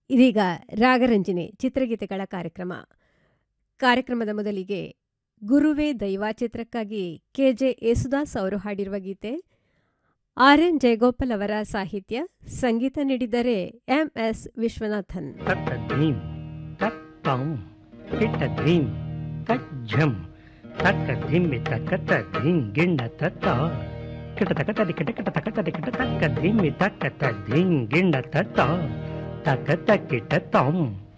ಇದೀಗ ರಾಗರಂಜನೆ ಚಿತ್ರಗೀತೆಗಳ ಕಾರ್ಯಕ್ರಮ ಕಾರ್ಯಕ್ರಮದ ಮೊದಲಿಗೆ ಗುರುವೇ ದೈವ ಚಿತ್ರಕ್ಕಾಗಿ ಕೆಜೆ ಯೇಸುದಾಸ್ ಅವರು ಹಾಡಿರುವ ಗೀತೆ ಆರ್ ಎನ್ ಜಯಗೋಪಾಲ್ ಅವರ ಸಾಹಿತ್ಯ ಸಂಗೀತ ನೀಡಿದರೆ ಎಂಎಸ್ ವಿಶ್ವನಾಥನ್ ತತ್ತದ್ರೀಂ ತತ್ತಾಂ ಕಿಟ್ಟದ್ರೀಂ ತಜ್ಜಂ ತಕ್ಕದ್ರಿಮ್ಮಿ ತಕ್ಕತದ್ರೀಂ ಗಿಣ್ಣ ತತ್ತ ಕಿಟ ತಕತದಿ ಕಿಟ ಕಿಟ ತಕತದಿ ಕಿಟ ತಕ್ಕದ್ರಿಮ್ಮಿ ತಕ್ಕತದ್ರೀಂ ಗಿಣ್ಣ ತತ್ತ ತಕತ ಕಿಟ ತಾಂ